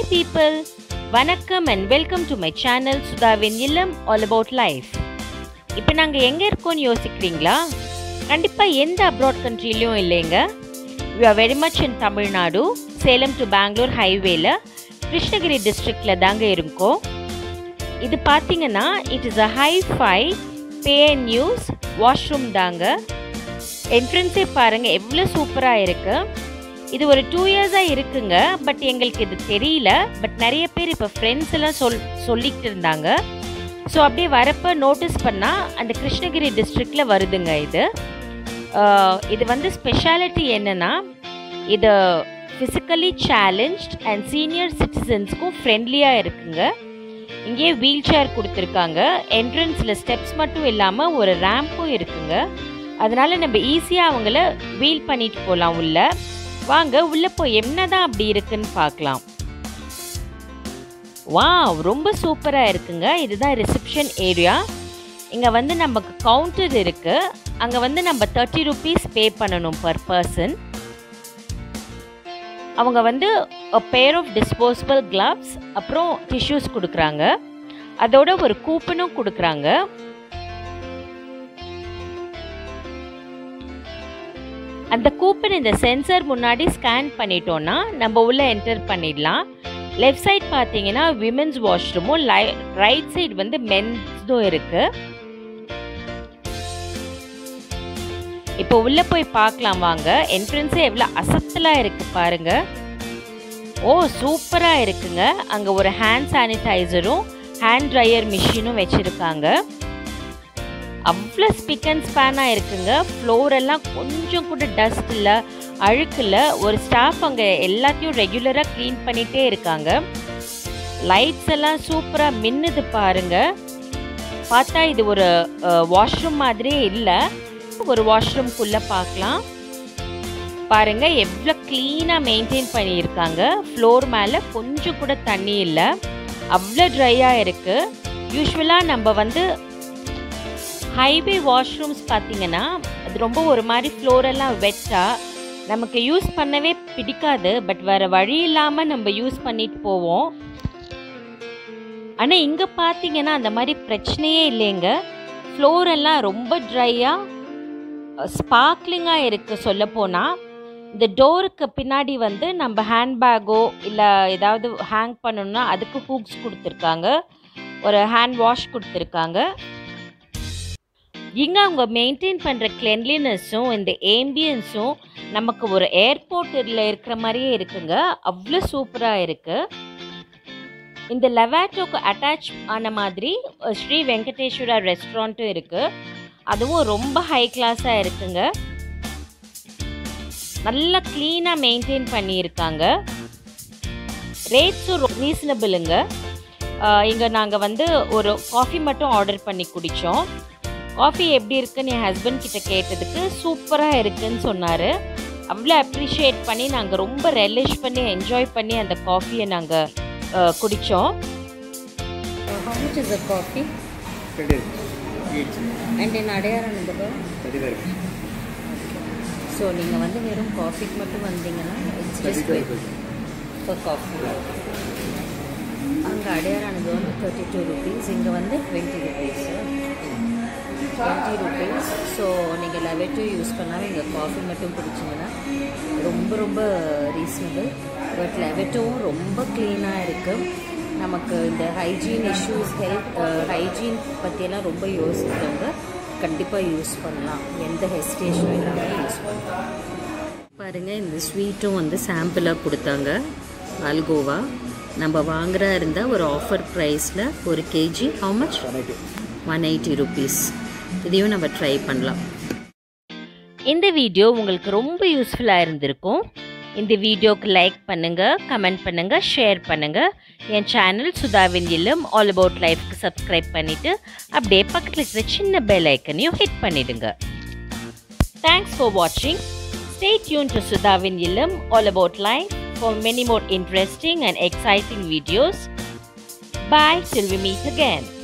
people! வணக்கம் and welcome to my channel சுதாவின் இல்லம் ஆல் அபவுட் லைஃப் இப்போ நாங்கள் எங்கே இருக்கோம்னு யோசிக்கிறீங்களா கண்டிப்பாக எந்த அப்ராட் கண்ட்ரிலையும் இல்லைங்க we are very much in Tamil Nadu Salem to Bangalore ஹைவேல கிருஷ்ணகிரி டிஸ்ட்ரிக்டில் தாங்க இருக்கோம் இது பார்த்தீங்கன்னா it is a hi fi pay and use washroom தாங்க என்ட்ரன்ஸே பாருங்கள் எவ்வளோ சூப்பராக இருக்குது இது ஒரு டூ இயர்ஸாக இருக்குங்க பட் எங்களுக்கு இது தெரியல பட் நிறைய பேர் இப்போ ஃப்ரெண்ட்ஸ் எல்லாம் சொல் சொல்லிக்கிட்டு இருந்தாங்க ஸோ அப்படியே வரப்போ நோட்டீஸ் பண்ணால் அந்த கிருஷ்ணகிரி டிஸ்ட்ரிக்டில் வருதுங்க இது ஆஹ் இது வந்து ஸ்பெஷாலிட்டி என்னென்னா இது ஃபிசிக்கலி சேலஞ்ச்ட் அண்ட் சீனியர் சிட்டிசன்ஸ்க்கும் ஃப்ரெண்ட்லியாக இருக்குங்க இங்கேயே வீல் சேர் கொடுத்துருக்காங்க என்ட்ரன்ஸில் ஸ்டெப்ஸ் மட்டும் இல்லாமல் ஒரு ரேம்பும் இருக்குங்க அதனால நம்ம ஈஸியாக அவங்கள வீல் பண்ணிட்டு போகலாம் உள்ள வாங்க உள்ளே போய் என்னதான் அப்படி இருக்குன்னு பார்க்கலாம் வா ரொம்ப சூப்பராக இருக்குங்க இதுதான் ரிசப்ஷன் ஏரியா இங்கே வந்து நமக்கு கவுண்டர் இருக்குது அங்கே வந்து நம்ம தேர்ட்டி ருபீஸ் பே பண்ணணும் பர் பர்சன் அவங்க வந்து பேர் ஆஃப் டிஸ்போசபிள் கிளவ்ஸ் அப்புறம் டிஷ்யூஸ் கொடுக்குறாங்க அதோட ஒரு கூப்பனும் கொடுக்குறாங்க அந்த கூப்பன் இந்த சென்சர் முன்னாடி ஸ்கேன் பண்ணிட்டோன்னா நம்ம உள்ள என்டர் பண்ணிடலாம் லெஃப்ட் சைட் பார்த்தீங்கன்னா விமென்ஸ் வாஷ்ரூமும் ரைட் சைடு வந்து மென்ஸும் இருக்கு இப்போ உள்ள போய் பார்க்கலாம் வாங்க என்ட்ரன்ஸே எவ்வளோ அசத்தலாக இருக்கு பாருங்க ஓ சூப்பராக இருக்குங்க அங்கே ஒரு ஹேண்ட் சானிடைசரும் ஹேண்ட் ட்ரையர் மிஷினும் வச்சுருக்காங்க அவ்வளோ ஸ்பிக் அண்ட் ஸ்பேனாக இருக்குங்க ஃப்ளோர் எல்லாம் கொஞ்சம் கூட டஸ்ட் இல்லை அழுக்கு இல்லை ஒரு ஸ்டாஃப் அங்கே எல்லாத்தையும் ரெகுலராக க்ளீன் பண்ணிகிட்டே இருக்காங்க லைட்ஸ் எல்லாம் சூப்பராக மின்னுது பாருங்க பார்த்தா இது ஒரு வாஷ்ரூம் மாதிரியே இல்லை ஒரு வாஷ்ரூம்குள்ளே பார்க்கலாம் பாருங்க எவ்வளோ க்ளீனாக மெயின்டைன் பண்ணியிருக்காங்க ஃப்ளோர் மேலே கொஞ்சம் கூட தண்ணி இல்லை அவ்வளோ ட்ரையாக இருக்குது யூஸ்வலாக நம்ம வந்து ஹைவே வாஷ்ரூம்ஸ் பார்த்தீங்கன்னா அது ரொம்ப ஒரு மாதிரி ஃப்ளோரெல்லாம் வெட்டாக நமக்கு யூஸ் பண்ணவே பிடிக்காது பட் வேறு வழி இல்லாமல் நம்ம யூஸ் பண்ணிட்டு போவோம் ஆனால் இங்கே பார்த்தீங்கன்னா அந்த மாதிரி பிரச்சனையே இல்லைங்க ஃப்ளோர் எல்லாம் ரொம்ப ட்ரையாக ஸ்பார்க்லிங்காக இருக்குது சொல்லப்போனால் இந்த டோருக்கு பின்னாடி வந்து நம்ம ஹேண்ட்பேக்கோ இல்லை ஏதாவது ஹேங் பண்ணணும்னா அதுக்கு ஹூக்ஸ் கொடுத்துருக்காங்க ஒரு ஹேண்ட் வாஷ் கொடுத்துருக்காங்க இங்கே அவங்க மெயின்டைன் பண்ணுற கிளென்லினஸும் இந்த ஏம்பியன்ஸும் நமக்கு ஒரு ஏர்போர்ட்டில் இருக்கிற மாதிரியே இருக்குங்க அவ்வளோ சூப்பராக இருக்குது இந்த லெவாட்டோக்கு அட்டாச் ஆன மாதிரி ஸ்ரீ வெங்கடேஸ்வரா ரெஸ்டாரண்ட்டும் இருக்குது அதுவும் ரொம்ப ஹை கிளாஸாக இருக்குங்க நல்லா க்ளீனாக மெயின்டைன் பண்ணியிருக்காங்க ரேட்ஸும் ரீசனபிளுங்க இங்கே நாங்கள் வந்து ஒரு காஃபி மட்டும் ஆர்டர் பண்ணி குடித்தோம் காஃபி எப்படி இருக்குன்னு என் ஹஸ்பண்ட் கிட்ட கேட்டதுக்கு சூப்பராக இருக்குன்னு சொன்னார் அவ்வளோ அப்ரிஷியேட் பண்ணி நாங்கள் ரொம்ப ரெலிஷ் பண்ணி என்ஜாய் பண்ணி அந்த காஃபியை நாங்கள் குடித்தோம் How much is the coffee? Twenty each. And in Adayar Anandaba? Thirty-five. So நீங்கள் வந்து வெறும் காஃபிக்கு மட்டும் வந்தீங்கன்னா it's just Thirty-five. For coffee அங்கே அடையாரானது வந்து தேர்ட்டி டூ ருபீஸ் இங்கே வந்து twenty rupees twenty rupees so நீங்கள் லெவெட்டோ யூஸ் பண்ணாமல் இங்கே காஃபி மட்டும் குடிச்சிங்கன்னா ரொம்ப ரொம்ப ரீசனபிள் பட் லெவெட்டோவும் ரொம்ப க்ளீனாக இருக்குது நமக்கு இந்த ஹைஜீன் இஷ்யூஸ் ஹெல்த் ஹைஜீன் பற்றியெல்லாம் ரொம்ப யோசிக்கிறவங்க கண்டிப்பாக யூஸ் பண்ணலாம் எந்த ஹெசிடேஷனும் இல்லாமல் யூஸ் பண்ணலாம் பாருங்கள் இந்த ஸ்வீட்டும் வந்து சாம்பிளாக கொடுத்தாங்க அல்கோவா நம்ம வாங்குறா இருந்தால் ஒரு ஆஃபர் ப்ரைஸில் ஒரு K G how much One eighty. One eighty rupees இதையும் நம்ம ட்ரை பண்ணலாம் இந்த வீடியோ உங்களுக்கு ரொம்ப யூஸ்ஃபுல்லாக இருந்திருக்கும் இந்த வீடியோக்கு லைக் பண்ணுங்கள் கமெண்ட் பண்ணுங்கள் ஷேர் பண்ணுங்கள் என் சேனல் சுதாவின் இல்லம் ஆல் அபவுட் லைஃப்க்கு சப்ஸ்கிரைப் பண்ணிவிட்டு அப்படியே பக்கத்தில் இருக்கிற சின்ன பெல் ஐக்கனையும் ஹிட் பண்ணிடுங்க தேங்க்ஸ் ஃபார் வாட்சிங் ஸ்டே டியூன் டு சுதாவின் இல்லம் all about life for many more interesting and exciting videos bye till we meet again